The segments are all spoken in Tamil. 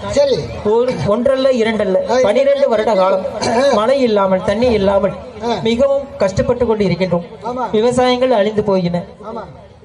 சரி ஒரு ஒன்றல்ல இரண்டல்ல பனிரெண்டு வருட காலம் மழை இல்லாமல் தண்ணி இல்லாமல் மிகவும் கஷ்டப்பட்டு கொண்டு இருக்கின்றோம் ஆமா. விவசாயங்கள் அழிந்து போயின ஆமா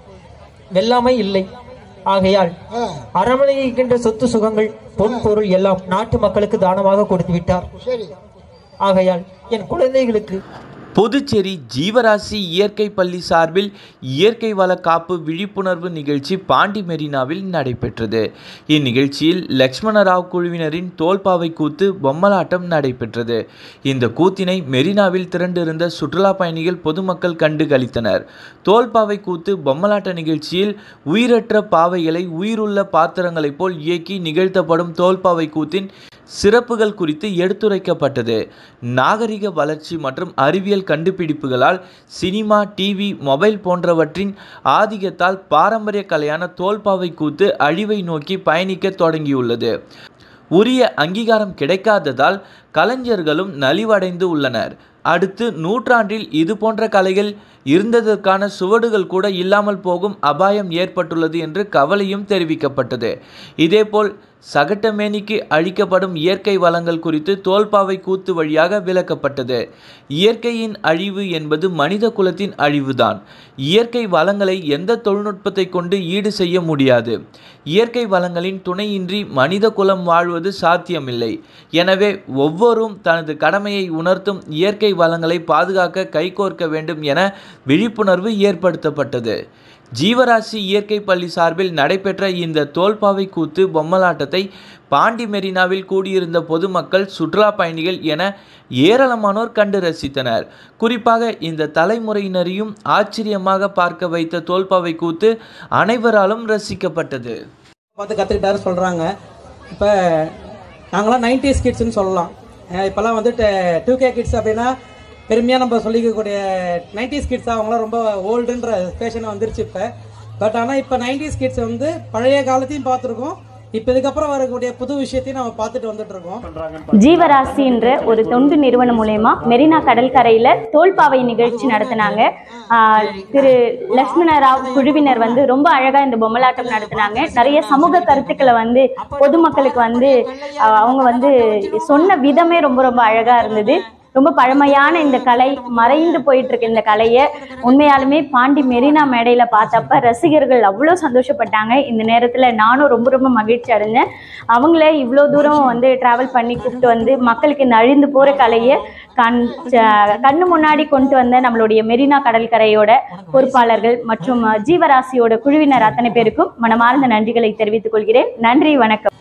வெள்ளாமை இல்லை ஆகையால் ஆ, அரண்மனை இருக்கின்ற சொத்து சுகங்கள் பொன் பொருள் எல்லாம் நாட்டு மக்களுக்கு தானமாக கொடுத்து விட்டார் சரி ஆகையால் என் குழந்தைகளுக்கு புதுச்சேரி ஜீவராசி இயற்கை பள்ளி சார்பில் இயற்கை வள காப்பு விழிப்புணர்வு நிகழ்ச்சி பாண்டி மெரினாவில் நடைபெற்றது இந்நிகழ்ச்சியில் லக்ஷ்மணராவ் குழுவினரின் தோல்பாவை கூத்து பொம்மலாட்டம் நடைபெற்றது இந்த கூத்தினை மெரினாவில் திரண்டிருந்த சுற்றுலா பயணிகள் பொதுமக்கள் கண்டு களித்தனர் தோல்பாவை கூத்து பொம்மலாட்ட நிகழ்ச்சியில் உயிரற்ற பாவைகளை உயிருள்ள பாத்திரங்களைப் போல் இயக்கி நிகழ்த்தப்படும் தோல்பாவை கூத்தின் சிறப்புகள் குறித்து எடுத்துரைக்கப்பட்டது நாகரிக வளர்ச்சி மற்றும் அறிவியல் கண்டுபிடிப்புகளால் சினிமா டிவி மொபைல் போன்றவற்றின் ஆதிக்கத்தால் பாரம்பரிய கலையான தோல்பாவை கூத்து அழிவை நோக்கி பயணிக்க தொடங்கியுள்ளது உரிய அங்கீகாரம் கிடைக்காததால் கலைஞர்களும் நலிவடைந்து உள்ளனர் அடுத்து நூற்றாண்டில் இது போன்ற கலைகள் இருந்ததற்கான சுவடுகள் கூட இல்லாமல் போகும் அபாயம் ஏற்பட்டுள்ளது என்று கவலையும் தெரிவிக்கப்பட்டது இதேபோல் சகட்டமேனிக்கு அழிக்கப்படும் இயற்கை வளங்கள் குறித்து தோல்பாவை கூத்து வழியாக விளக்கப்பட்டது இயற்கையின் அழிவு என்பது மனித குலத்தின் அழிவுதான் இயற்கை வளங்களை எந்த தொழில்நுட்பத்தை கொண்டு ஈடு செய்ய முடியாது இயற்கை வளங்களின் துணையின்றி மனித குலம் வாழ்வது சாத்தியமில்லை எனவே ஒவ்வொரும் தனது கடமையை உணர்த்தும் இயற்கை வளங்களை பாதுகாக்க கைகோர்க்க வேண்டும் என விழிப்புணர்வு ஏற்படுத்தப்பட்டது ஜீவராசி இயற்கை பள்ளி சார்பில் நடைபெற்ற இந்த தோல்பாவை கூத்து பொம்மலாட்டத்தை பாண்டி மெரினாவில் கூடியிருந்த பொதுமக்கள் சுற்றுலா பயணிகள் என ஏராளமானோர் கண்டு ரசித்தனர் குறிப்பாக இந்த தலைமுறையினரையும் ஆச்சரியமாக பார்க்க வைத்த தோல்பாவை கூத்து அனைவராலும் ரசிக்கப்பட்டது பார்த்து கற்றுக்கிட்டாரு சொல்கிறாங்க இப்போ நாங்களாம் நைன்டிஸ் கிட்ஸ்னு சொல்லலாம் அஹ் இப்போல்லாம் வந்துட்டு டூ கே கிட்ஸ் அப்படின்னா பெருமையாக நம்ம சொல்லிக்கக்கூடிய நைன்டிஸ் கிட்ஸ் அவங்களாம் ரொம்ப ஓல்டுன்ற ஃபேஷன் வந்துருச்சு இப்போ பட் ஆனால் இப்போ நைன்டிஸ் கிட்ஸ் வந்து பழைய காலத்தையும் பார்த்துருக்கோம் இப்போ இதுக்கப்புறம் வரக்கூடிய புது விஷயத்தையும் நம்ம பார்த்துட்டு வந்துட்டு இருக்கோம் ஜீவராசின்ற ஒரு தொண்டு நிறுவனம் மூலயமா மெரினா கடற்கரையில தோல்பாவை நிகழ்ச்சி நடத்தினாங்க ஆஹ் திரு லக்ஷ்மண ராவ் குழுவினர் வந்து ரொம்ப அழகா இந்த பொம்மலாட்டம் நடத்தினாங்க நிறைய சமூக கருத்துக்களை வந்து பொதுமக்களுக்கு வந்து ஆஹ் அவங்க வந்து சொன்ன விதமே ரொம்ப ரொம்ப அழகா இருந்தது ரொம்ப பழமையான இந்த கலை மறைந்து போயிட்டு இருக்க இந்த கலையை உண்மையாலுமே பாண்டி மெரினா மேடையில பார்த்தப்ப ரசிகர்கள் அவ்வளோ சந்தோஷப்பட்டாங்க இந்த நேரத்துல நானும் ரொம்ப ரொம்ப மகிழ்ச்சி அடைஞ்சேன் அவங்கள இவ்வளோ தூரம் வந்து டிராவல் பண்ணி கூப்பிட்டு வந்து மக்களுக்கு இந்த அழிந்து போற கலையை கண் ச- கண்ணு முன்னாடி கொண்டு வந்த நம்மளுடைய மெரினா கடற்கரையோட பொறுப்பாளர்கள் மற்றும் அஹ், ஜீவராசியோட குழுவினர் அத்தனை பேருக்கும் மனமார்ந்த நன்றிகளை தெரிவித்துக் கொள்கிறேன் நன்றி வணக்கம்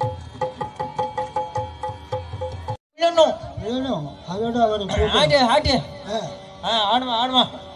வேணும் அதோட அவனுக்கு ஆட்டு ஆட்டு ஆ, ஆடுமா ஆடுமா